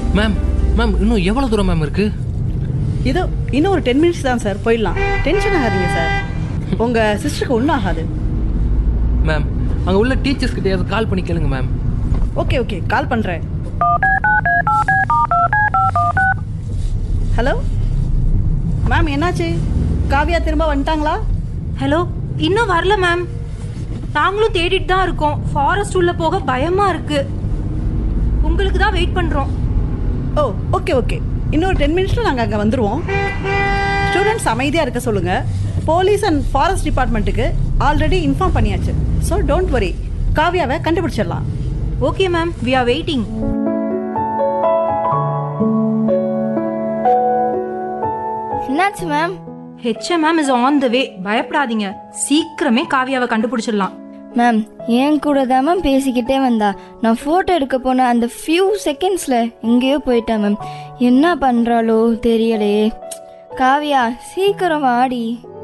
ma'am ma'am இன்னும் எவ்வளோ தூரம் மேம் இருக்கு இதோ இன்னும் ஒரு டென் மினிட்ஸ் தான் சார் போயிடலாம் டென்ஷன் ஆகாதீங்க சார் உங்கள் சிஸ்டருக்கு ஒன்றும் ஆகாது மேம் அங்கே உள்ள டீச்சர்ஸ் கிட்டயாவது கால் பண்ணி கேளுங்க மேம் ஓகே ஓகே கால் பண்ணுறேன் ஹலோ மேம் என்னாச்சு காவியா திரும்ப வந்துட்டாங்களா ஹலோ இன்னும் வரல மேம் நாங்களும் தேடிட்டு தான் இருக்கோம் ஃபாரஸ்ட் உள்ள போக பயமா இருக்கு உங்களுக்கு தான் வெயிட் பண்றோம் ஓ ஓகே ஓகே இன்னொரு டென் மினிட்ஸில் நாங்கள் அங்கே வந்துடுவோம் ஸ்டூடெண்ட்ஸ் அமைதியாக இருக்க சொல்லுங்கள் போலீஸ் அண்ட் ஃபாரஸ்ட் டிபார்ட்மெண்ட்டுக்கு ஆல்ரெடி இன்ஃபார்ம் பண்ணியாச்சு ஸோ டோன்ட் வரி காவியாவை கண்டுபிடிச்சிடலாம் okay ma'am we are waiting என்னாச்சு ma'am HM ma'am is on the way பயப்படாதீங்க சீக்கிரமே காவியாவை கண்டுபிடிச்சிடலாம் மேம் என் கூட தான் மேம் பேசிக்கிட்டே வந்தா நான் ஃபோட்டோ எடுக்க போன அந்த ஃபியூ செகண்ட்ஸில் எங்கேயோ போயிட்டேன் மேம் என்ன பண்ணுறாளோ தெரியலையே காவியா சீக்கிரம் வாடி